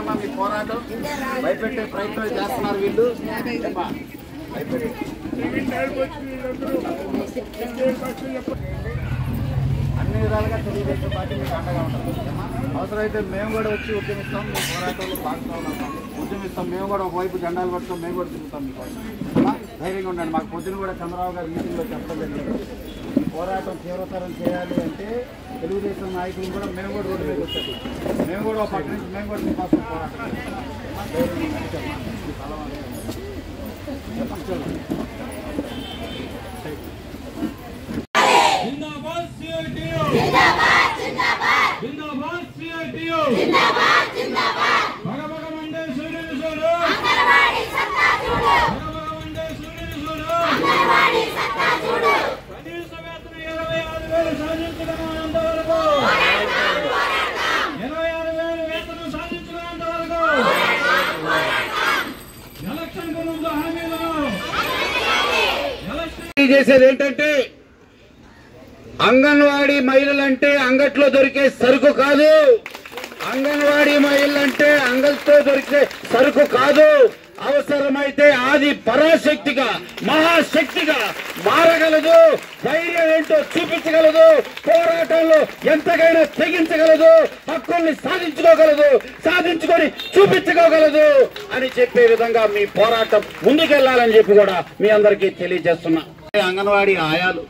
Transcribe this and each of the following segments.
చేస్తున్నా మీ పోరాటం భయపెట్టే ప్రయత్నం చేస్తున్నారు వీళ్ళు ఏమ్మా? భయపెట్టే అన్ని విధాలుగా తెలుగుదేశం పార్టీ మీకు అండగా ఉంటుంది ఏమ్మా? అవసరమైతే మేము కూడా వచ్చి ఉద్యమిస్తాం మీ పోరాటంలో భాగస్వాములు అవుతాం ఉద్యమిస్తాం మేము కూడా ఒకవైపు జెండాలు పట్టుతాం మేము కూడా తిరుగుతాం మీకు అమ్మా? ధైర్యంగా ఉండండి మాకు పొద్దున కూడా చంద్రబాబు గారు మీటింగ్లో చెప్పడం జరిగింది ఈ పోరాటం తీవ్రతరం చేయాలి అంటే తెలుగుదేశం నాయకులు కూడా మేము కూడా రోడ్డు మీద వచ్చారు మేము కూడా ఒక పక్క నుంచి మేము కూడా మీకోసం పోరాటం చేస్తాం. అమ్మా? ధైర్యంగా ఉండండి. చెప్పమ్మా. మీ సలహా అనేది. చెప్పండి చూడండి. जिंदाबाद सीआईटीयू जिंदाबाद जिंदाबाद जिंदाबाद सीआईटीयू जिंदाबाद जिंदाबाद भग भग मंडे सूर्य सूर्य अंगनवाड़ी सत्ता చూడు भग भग मंडे सूर्य सूर्य अंगनवाड़ी सत्ता చూడు కనీస వేతనం ఇరవై ఆరు వేలు సాధించడం వరకు ఇరవై ఆరు వేలు వేతనం సాధించడం వరకు ఎలక్షన్ కు ముందు హామీలను ఎలక్షన్ చేసేది ఏంటంటే అంగన్వాడీ మహిళలంటే అంగట్లో దొరికే సరుకు కాదు అంగన్వాడీ మహిళలంటే అంగల్తో దొరికే సరుకు కాదు అవసరమైతే ఆది పరాశక్తిగా మహాశక్తిగా మారగలదు ధైర్యం ఏంటో చూపించగలదు పోరాటంలో ఎంతకైనా తెగించగలదు హక్కుల్ని సాధించుకోగలదు సాధించుకొని చూపించుకోగలదు అని చెప్పే విధంగా మీ పోరాటం ముందుకెళ్లాలని చెప్పి కూడా మీ అందరికీ తెలియజేస్తున్నా అంగన్వాడీ ఆయాలు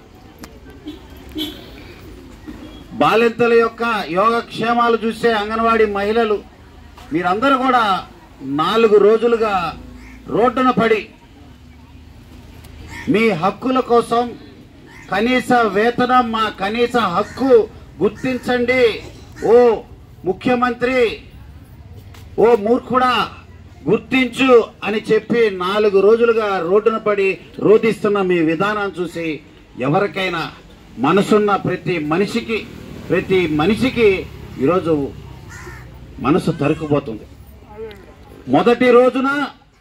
బాలింతల యొక్క యోగక్షేమాలు చూసే అంగన్వాడీ మహిళలు మీరందరూ కూడా నాలుగు రోజులుగా రోడ్డున పడి మీ హక్కుల కోసం కనీస వేతనం మా కనీస హక్కు గుర్తించండి ఓ ముఖ్యమంత్రి ఓ మూర్ఖుడా గుర్తించు అని చెప్పి నాలుగు రోజులుగా రోడ్డున పడి రోధిస్తున్న మీ విధానం చూసి ఎవరికైనా మనసున్న ప్రతి మనిషికి ప్రతి మనిషికి ఈరోజు మనసు తరుకుపోతుంది మొదటి రోజున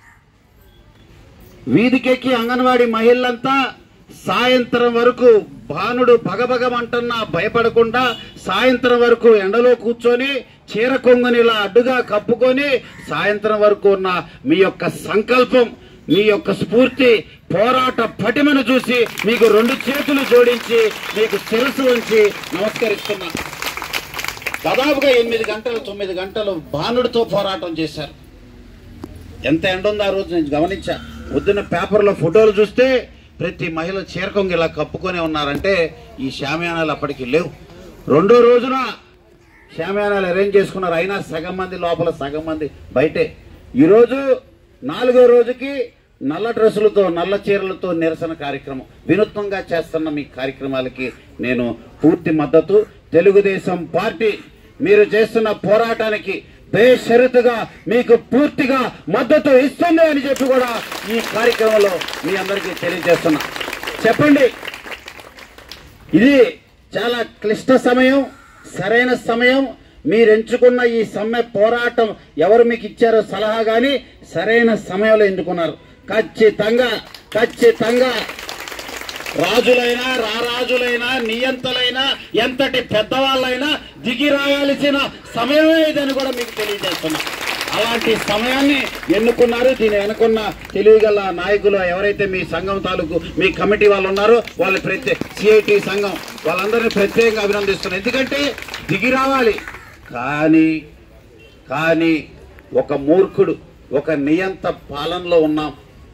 వీధికెక్కి అంగన్వాడీ మహిళలంతా సాయంత్రం వరకు భానుడు భగభగమంటున్నా భయపడకుండా సాయంత్రం వరకు ఎండలో కూర్చొని చీర కొంగుని ఇలా అడ్డుగా కప్పుకొని సాయంత్రం వరకు ఉన్న మీ యొక్క సంకల్పం మీ యొక్క స్ఫూర్తి పోరాట పటిమను చూసి మీకు రెండు చేతులు జోడించి మీకు శిరస్సు ఉంచి నమస్కరిస్తున్నా దాదాపుగా ఎనిమిది గంటలు తొమ్మిది గంటలు భానుడితో పోరాటం చేశారు ఎంత ఎండ ఉంది ఆ రోజు నేను గమనించా పొద్దున్న పేపర్లో ఫోటోలు చూస్తే ప్రతి మహిళ చీరకొంగి ఇలా కప్పుకొని ఉన్నారంటే ఈ శామ్యానాలు అప్పటికి లేవు రెండో రోజున శామ్యానాలు అరేంజ్ చేసుకున్నారు అయినా సగం మంది లోపల సగం మంది బయటే ఈరోజు నాలుగో రోజుకి నల్ల డ్రెస్సులతో నల్ల చీరలతో నిరసన కార్యక్రమం వినూత్నంగా చేస్తున్న మీ కార్యక్రమాలకి నేను పూర్తి మద్దతు తెలుగుదేశం పార్టీ మీరు చేస్తున్న పోరాటానికి బేషరతుగా మీకు పూర్తిగా మద్దతు ఇస్తుంది అని చెప్పి కూడా ఈ కార్యక్రమంలో మీ అందరికీ తెలియజేస్తున్నా చెప్పండి ఇది చాలా క్లిష్ట సమయం సరైన సమయం మీరు ఎంచుకున్న ఈ సమ్మె పోరాటం ఎవరు మీకు ఇచ్చారో సలహా కానీ సరైన సమయంలో ఎన్నుకున్నారు ఖచ్చితంగా ఖచ్చితంగా రాజులైనా రారాజులైనా నియంతలైనా ఎంతటి పెద్దవాళ్ళైనా దిగి రాయాల్సిన సమయమే ఇదని కూడా మీకు తెలియజేస్తున్నా అలాంటి సమయాన్ని ఎన్నుకున్నారు దీని వెనుకున్న తెలివిగల నాయకులు ఎవరైతే మీ సంఘం తాలూకు మీ కమిటీ వాళ్ళు ఉన్నారో వాళ్ళ ప్రత్యేక సిఐటి సంఘం వాళ్ళందరినీ ప్రత్యేకంగా అభినందిస్తున్నారు ఎందుకంటే దిగి రావాలి కానీ కానీ ఒక మూర్ఖుడు ఒక నియంత పాలనలో ఉన్నాం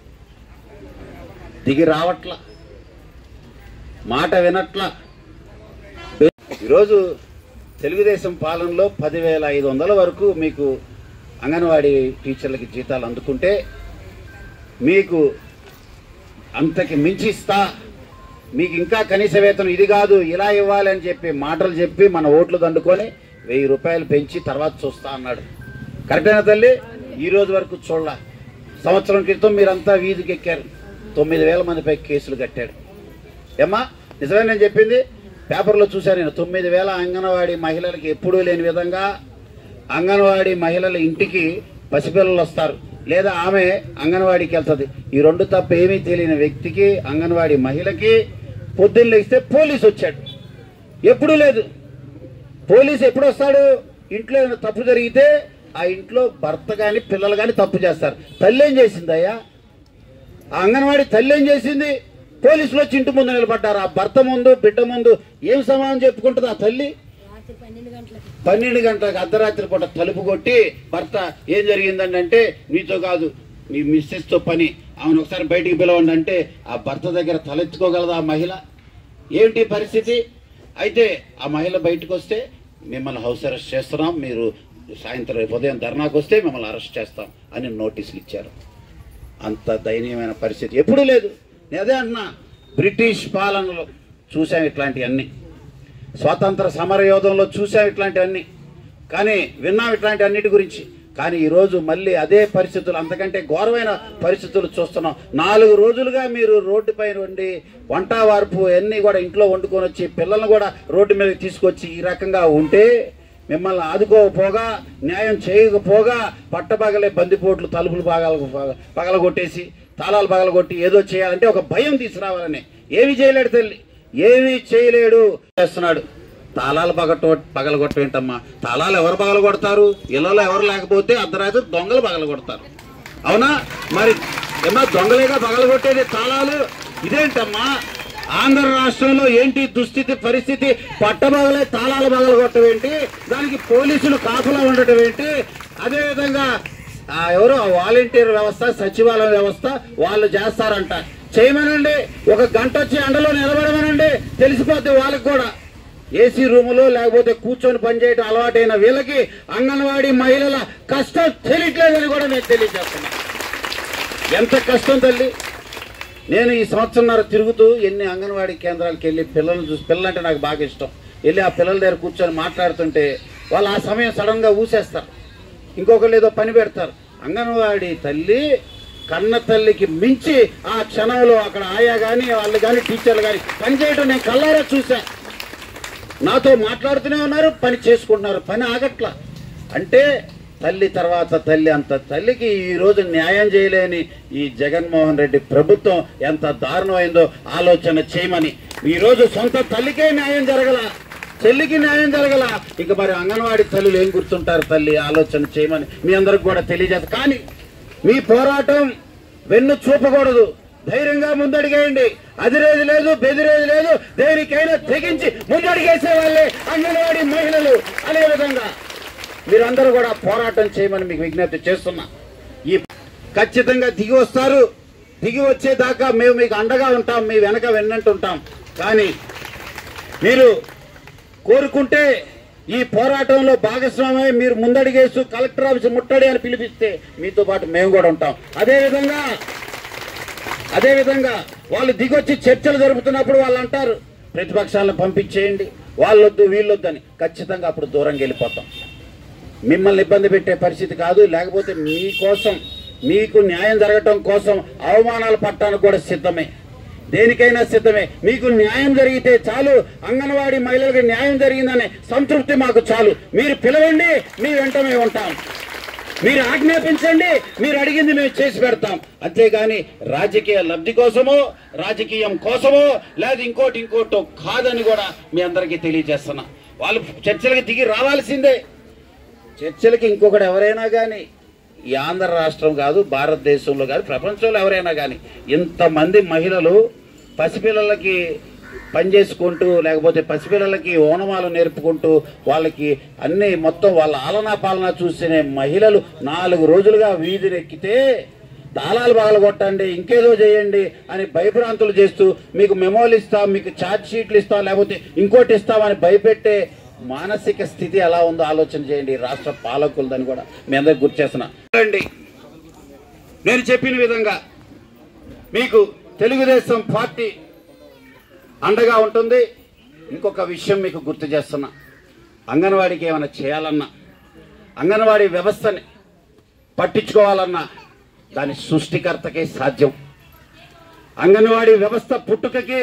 దిగి రావట్లా మాట వినట్లా ఈరోజు తెలుగుదేశం పాలనలో పదివేల ఐదు వందల వరకు మీకు అంగన్వాడీ టీచర్లకి జీతాలు అందుకుంటే మీకు అంతకి మించి ఇస్తా మీకు ఇంకా కనీస వేతనం ఇది కాదు ఇలా ఇవ్వాలి అని చెప్పి మాటలు చెప్పి మన ఓట్లు దండుకొని వెయ్యి రూపాయలు పెంచి తర్వాత చూస్తా అన్నాడు కరెక్టేనా తల్లి ఈ రోజు వరకు చూడాల సంవత్సరం క్రితం మీరంతా వీధికి ఎక్కారు తొమ్మిది వేల మందిపై కేసులు కట్టాడు ఏమ్మా నిజమే నేను చెప్పింది పేపర్లో చూశాను నేను తొమ్మిది వేల అంగన్వాడీ మహిళలకి ఎప్పుడూ లేని విధంగా అంగన్వాడీ మహిళల ఇంటికి పసిపిల్లలు వస్తారు లేదా ఆమె అంగన్వాడీకి వెళ్తుంది ఈ రెండు తప్ప ఏమీ తెలియని వ్యక్తికి అంగన్వాడీ మహిళకి పొద్దున్న లేస్తే పోలీసు వచ్చాడు ఎప్పుడూ లేదు పోలీసు ఎప్పుడు వస్తాడు ఇంట్లో ఏమైనా తప్పు జరిగితే ఆ ఇంట్లో భర్త కానీ పిల్లలు కానీ తప్పు చేస్తారు తల్లి ఏం చేసిందయ్యా ఆ అంగన్వాడీ తల్లి ఏం చేసింది పోలీసులు వచ్చి ఇంటి ముందు నిలబడ్డారు ఆ భర్త ముందు బిడ్డ ముందు ఏం సమాధానం చెప్పుకుంటుంది ఆ తల్లి రాత్రి పన్నెండు గంటలకు పన్నెండు గంటలకు అర్ధరాత్రి పూట తలుపు కొట్టి భర్త ఏం జరిగిందండి అంటే మీతో కాదు మీ మిస్సెస్ తో పని ఆమెను ఒకసారి బయటికి పిలవండి అంటే ఆ భర్త దగ్గర తలెత్తుకోగలదా ఆ మహిళ ఏమిటి పరిస్థితి అయితే ఆ మహిళ బయటకు వస్తే మిమ్మల్ని హౌస్ అరెస్ట్ చేస్తున్నాం మీరు సాయంత్రం రేపు ఉదయం ధర్నాకు వస్తే మిమ్మల్ని అరెస్ట్ చేస్తాం అని నోటీసులు ఇచ్చారు అంత దయనీయమైన పరిస్థితి ఎప్పుడూ లేదు నేను అదే అంటున్నా బ్రిటిష్ పాలనలో చూసాం ఇట్లాంటివన్నీ స్వాతంత్ర సమర యోధంలో చూసాం ఇట్లాంటివన్నీ కానీ విన్నాం ఇట్లాంటి అన్నిటి గురించి కానీ ఈరోజు మళ్ళీ అదే పరిస్థితులు అంతకంటే ఘోరమైన పరిస్థితులు చూస్తున్నాం నాలుగు రోజులుగా మీరు రోడ్డుపై ఉండి వంట వార్పు అన్నీ కూడా ఇంట్లో వండుకొని వచ్చి పిల్లల్ని కూడా రోడ్డు మీద తీసుకొచ్చి ఈ రకంగా ఉంటే మిమ్మల్ని ఆదుకోకపోగా న్యాయం చేయకపోగా పట్టపగలే బందిపోట్లు తలుపులు పగల పగలగొట్టేసి తాళాలు పగలగొట్టి ఏదో చేయాలంటే ఒక భయం తీసుకురావాలని ఏమి చేయలేడు తల్లి ఏమీ చేయలేడు చేస్తున్నాడు తాళాలు పగట పగలగొట్టేంటమ్మా తాళాలు ఎవరు పగలగొడతారు ఇళ్ళలో ఎవరు లేకపోతే అర్ధరాత్రి దొంగలు పగలగొడతారు అవునా మరి ఏమన్నా దొంగలేగా పగలగొట్టేది తాళాలు ఇదేంటమ్మా ఆంధ్ర రాష్ట్రంలో ఏంటి దుస్థితి పరిస్థితి పట్టబగలే తాళాలు పగలగొట్టవేంటి దానికి పోలీసులు కాపులా ఉండటం ఏంటి అదేవిధంగా ఆ ఎవరు ఆ వాలంటీర్ వ్యవస్థ సచివాలయ వ్యవస్థ వాళ్ళు చేస్తారంట చేయమనండి ఒక గంట వచ్చి ఎండలో నిలబడమనండి తెలిసిపోద్ది వాళ్ళకి కూడా ఏసీ రూములో లేకపోతే కూర్చొని పనిచేయడం అలవాటైన వీళ్ళకి అంగన్వాడీ మహిళల కష్టం తెలియట్లేదని కూడా నేను తెలియజేస్తున్నా ఎంత కష్టం తల్లి నేను ఈ సంవత్సరంన్నర తిరుగుతూ ఎన్ని అంగన్వాడీ కేంద్రాలకు వెళ్ళి పిల్లల్ని చూసి పిల్లలంటే నాకు బాగా ఇష్టం వెళ్ళి ఆ పిల్లల దగ్గర కూర్చొని మాట్లాడుతుంటే వాళ్ళు ఆ సమయం సడన్గా ఊసేస్తారు ఇంకొకళ్ళు ఏదో పని పెడతారు అంగన్వాడీ తల్లి కన్న తల్లికి మించి ఆ క్షణంలో అక్కడ ఆయా కానీ వాళ్ళు కానీ టీచర్లు కానీ పని చేయడం నేను కల్లారా చూశాను నాతో మాట్లాడుతూనే ఉన్నారు పని చేసుకుంటున్నారు పని ఆగట్ల అంటే తల్లి తర్వాత తల్లి అంత తల్లికి ఈ రోజు న్యాయం చేయలేని ఈ జగన్మోహన్ రెడ్డి ప్రభుత్వం ఎంత దారుణమైందో ఆలోచన చేయమని ఈ రోజు సొంత తల్లికే న్యాయం జరగల చెల్లికి న్యాయం జరగల ఇక మరి అంగన్వాడీ తల్లులు ఏం గుర్తుంటారు తల్లి ఆలోచన చేయమని మీ అందరికి కూడా తెలియజేస్తా కానీ మీ పోరాటం వెన్ను చూపకూడదు ధైర్యంగా ముందడిగేయండి అదిరేది లేదు బెదిరేది లేదు దేనికైనా తెగించి ముందడిగేసే వాళ్ళే అంగన్వాడీ మహిళలు అనే విధంగా మీరందరూ కూడా పోరాటం చేయమని మీకు విజ్ఞప్తి చేస్తున్నా ఈ ఖచ్చితంగా దిగి వస్తారు దిగి వచ్చేదాకా మేము మీకు అండగా ఉంటాం మీ వెనక వెన్నంటుంటాం కానీ మీరు కోరుకుంటే ఈ పోరాటంలో భాగస్వామై మీరు ముందడిగేస్తూ కలెక్టర్ ఆఫీస్ ముట్టడి అని పిలిపిస్తే మీతో పాటు మేము కూడా ఉంటాం అదేవిధంగా అదేవిధంగా వాళ్ళు దిగొచ్చి చర్చలు జరుపుతున్నప్పుడు వాళ్ళు అంటారు ప్రతిపక్షాలను పంపించేయండి వాళ్ళొద్దు వీళ్ళొద్దు అని ఖచ్చితంగా అప్పుడు దూరంగా వెళ్ళిపోతాం మిమ్మల్ని ఇబ్బంది పెట్టే పరిస్థితి కాదు లేకపోతే మీకోసం మీకు న్యాయం జరగటం కోసం అవమానాలు పట్టడానికి కూడా సిద్ధమే దేనికైనా సిద్ధమే మీకు న్యాయం జరిగితే చాలు అంగన్వాడీ మహిళలకు న్యాయం జరిగిందనే సంతృప్తి మాకు చాలు మీరు పిలవండి మీ వెంట మేము ఉంటాం మీరు ఆజ్ఞాపించండి మీరు అడిగింది మేము చేసి పెడతాం అంతేగాని రాజకీయ లబ్ధి కోసమో రాజకీయం కోసమో లేదా ఇంకోటి ఇంకోటో కాదని కూడా మీ అందరికీ తెలియజేస్తున్నా వాళ్ళు చర్చలకు దిగి రావాల్సిందే చర్చలకి ఇంకొకటి ఎవరైనా కానీ ఈ ఆంధ్ర రాష్ట్రం కాదు భారతదేశంలో కాదు ప్రపంచంలో ఎవరైనా కానీ ఇంతమంది మహిళలు పసిపిల్లలకి పనిచేసుకుంటూ లేకపోతే పసిపిల్లలకి ఓనమాలు నేర్పుకుంటూ వాళ్ళకి అన్ని మొత్తం వాళ్ళ ఆలనా పాలన చూసిన మహిళలు నాలుగు రోజులుగా వీధినెక్కితే తాళాలు పగలగొట్టండి ఇంకేదో చేయండి అని భయభ్రాంతులు చేస్తూ మీకు మెమోలు ఇస్తాం మీకు ఛార్జ్ షీట్లు ఇస్తాం లేకపోతే ఇంకోటి ఇస్తామని భయపెట్టే మానసిక స్థితి ఎలా ఉందో ఆలోచన చేయండి రాష్ట్ర పాలకులదని కూడా మీ అందరికి గుర్తు చేస్తున్నా అండి నేను చెప్పిన విధంగా మీకు తెలుగుదేశం పార్టీ అండగా ఉంటుంది ఇంకొక విషయం మీకు గుర్తు చేస్తున్నా అంగన్వాడీకి ఏమైనా చేయాలన్నా అంగన్వాడీ వ్యవస్థని పట్టించుకోవాలన్నా దాని సృష్టికర్తకే సాధ్యం అంగన్వాడీ వ్యవస్థ పుట్టుకకి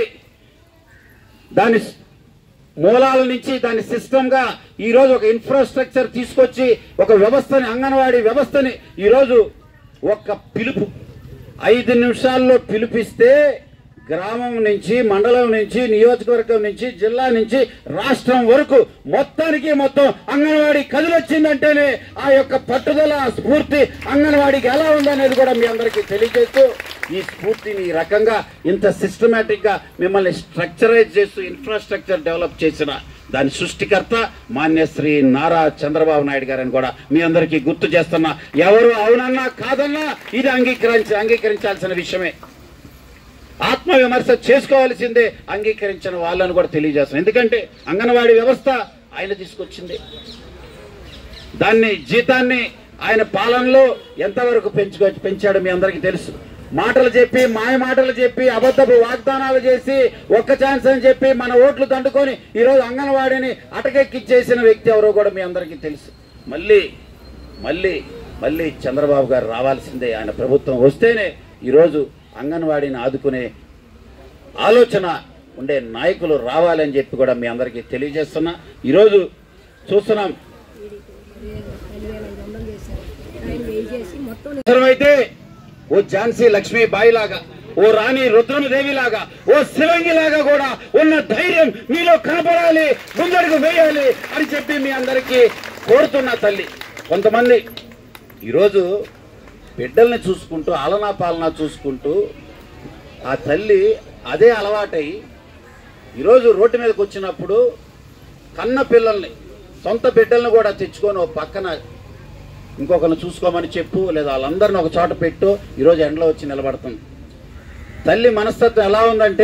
దాని స్- మూలాల నుంచి దాని సిస్టమ్ గా ఈ రోజు ఒక ఇన్ఫ్రాస్ట్రక్చర్ తీసుకొచ్చి ఒక వ్యవస్థని అంగన్వాడీ వ్యవస్థని ఈరోజు ఒక్క పిలుపు ఐదు నిమిషాల్లో పిలిపిస్తే గ్రామం నుంచి మండలం నుంచి నియోజకవర్గం నుంచి జిల్లా నుంచి రాష్ట్రం వరకు మొత్తానికి మొత్తం అంగన్వాడీ కదిలొచ్చిందంటేనే ఆ యొక్క పట్టుదల ఆ స్ఫూర్తి అంగన్వాడీకి ఎలా ఉందనేది కూడా మీ అందరికీ తెలియజేస్తూ ఈ స్ఫూర్తిని ఈ రకంగా ఇంత సిస్టమేటిక్ గా మిమ్మల్ని స్ట్రక్చరైజ్ చేస్తూ ఇన్ఫ్రాస్ట్రక్చర్ డెవలప్ చేసిన దాని సృష్టికర్త మాన్య శ్రీ నారా చంద్రబాబు నాయుడు గారని కూడా మీ అందరికీ గుర్తు చేస్తున్నా ఎవరు అవునన్నా కాదన్నా ఇది అంగీకరించి అంగీకరించాల్సిన విషయమే ఆత్మ విమర్శ చేసుకోవాల్సిందే అంగీకరించిన వాళ్ళని కూడా తెలియజేస్తున్నాను ఎందుకంటే అంగన్వాడీ వ్యవస్థ ఆయన తీసుకొచ్చింది దాన్ని జీతాన్ని ఆయన పాలనలో ఎంతవరకు పెంచుకో పెంచాడో మీ అందరికీ తెలుసు మాటలు చెప్పి మాయ మాటలు చెప్పి అబద్ధపు వాగ్దానాలు చేసి ఒక్క ఛాన్స్ అని చెప్పి మన ఓట్లు దండుకొని ఈరోజు అంగన్వాడీని అటకెక్కిచ్చేసిన వ్యక్తి ఎవరో కూడా మీ అందరికీ తెలుసు మళ్ళీ మళ్ళీ మళ్ళీ చంద్రబాబు గారు రావాల్సిందే ఆయన ప్రభుత్వం వస్తేనే ఈరోజు అంగన్వాడీని ఆదుకునే ఆలోచన ఉండే నాయకులు రావాలని చెప్పి కూడా మీ అందరికీ తెలియజేస్తున్నా ఈరోజు చూస్తున్నాం రెండు వేల ఐదు వందలు చేశారు ఆయన వెయ్యి చేసి మొత్తం అవసరమైతే ఓ ఝాన్సీ లక్ష్మీబాయి లాగా ఓ రాణి రుద్రమదేవి లాగా ఓ శివంగి లాగా కూడా ఉన్న ధైర్యం మీలో కనపడాలి ముందడుగు వేయాలి అని చెప్పి మీ అందరికీ కోరుతున్నా తల్లి కొంతమంది ఈరోజు బిడ్డల్ని చూసుకుంటూ ఆలనా పాలనా చూసుకుంటూ ఆ తల్లి అదే అలవాటై ఈరోజు రోడ్డు మీదకి వచ్చినప్పుడు కన్న పిల్లల్ని సొంత బిడ్డల్ని కూడా తెచ్చుకొని ఓ పక్కన ఇంకొకరిని చూసుకోమని చెప్పు లేదా వాళ్ళందరిని ఒక చోట పెట్టు ఈరోజు ఎండలో వచ్చి నిలబడుతుంది తల్లి మనస్తత్వం ఎలా ఉందంటే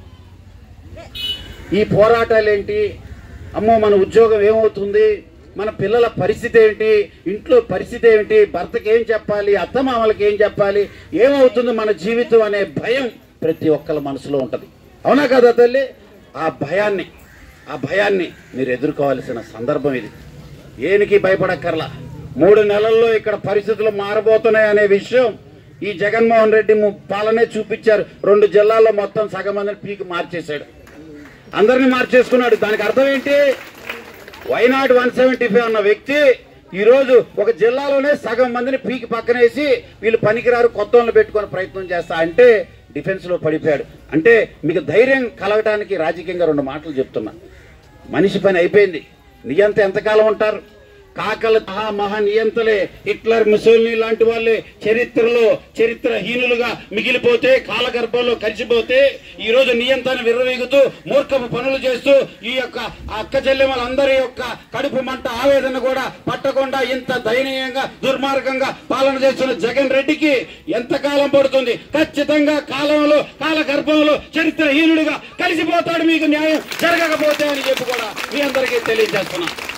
ఈ పోరాటాలు ఏంటి అమ్మో మన ఉద్యోగం ఏమవుతుంది మన పిల్లల పరిస్థితి ఏంటి ఇంట్లో పరిస్థితి ఏంటి భర్తకి ఏం చెప్పాలి అత్తమామలకి ఏం చెప్పాలి ఏమవుతుంది మన జీవితం అనే భయం ప్రతి ఒక్కరి మనసులో ఉంటుంది అవునా కదా తల్లి ఆ భయాన్ని ఆ భయాన్ని మీరు ఎదుర్కోవాల్సిన సందర్భం ఇది ఏనికి భయపడక్కర్లా మూడు నెలల్లో ఇక్కడ పరిస్థితులు మారబోతున్నాయి అనే విషయం ఈ జగన్మోహన్ రెడ్డి ము- పాలనే చూపించారు రెండు జిల్లాల్లో మొత్తం సగం మందిని పీకి మార్చేశాడు అందరిని మార్చేసుకున్నాడు దానికి అర్థం ఏంటి వైనాట్ వన్ సెవెంటీ ఫైవ్ అన్న వ్యక్తి ఈ రోజు ఒక జిల్లాలోనే సగం మందిని పీకి పక్కనేసి వీళ్ళు పనికిరారు కొత్త వాళ్ళని పెట్టుకొని ప్రయత్నం చేస్తా అంటే డిఫెన్స్ లో పడిపోయాడు అంటే మీకు ధైర్యం కలగటానికి రాజకీయంగా రెండు మాటలు చెప్తున్నా మనిషి పని అయిపోయింది నియంత ఎంతకాలం ఉంటారు కాకల మహా మహా నియంతలే హిట్లర్ ముసోలిని లాంటి వాళ్ళే చరిత్రలో చరిత్రహీనులుగా మిగిలిపోతే కాలగర్భంలో కలిసిపోతే ఈ రోజు నియంత్రణ విర్రవీగుతూ మూర్ఖపు పనులు చేస్తూ ఈ యొక్క అక్క చెల్లెమ్మలందరి యొక్క కడుపు మంట ఆవేదన కూడా పట్టకుండా ఇంత దయనీయంగా దుర్మార్గంగా పాలన చేస్తున్న జగన్ రెడ్డికి ఎంతకాలం పడుతుంది ఖచ్చితంగా కాలంలో కాల గర్భంలో చరిత్రహీనుడిగా కలిసిపోతాడు మీకు న్యాయం జరగకపోతే అని చెప్పి కూడా మీ అందరికీ తెలియజేస్తున్నాం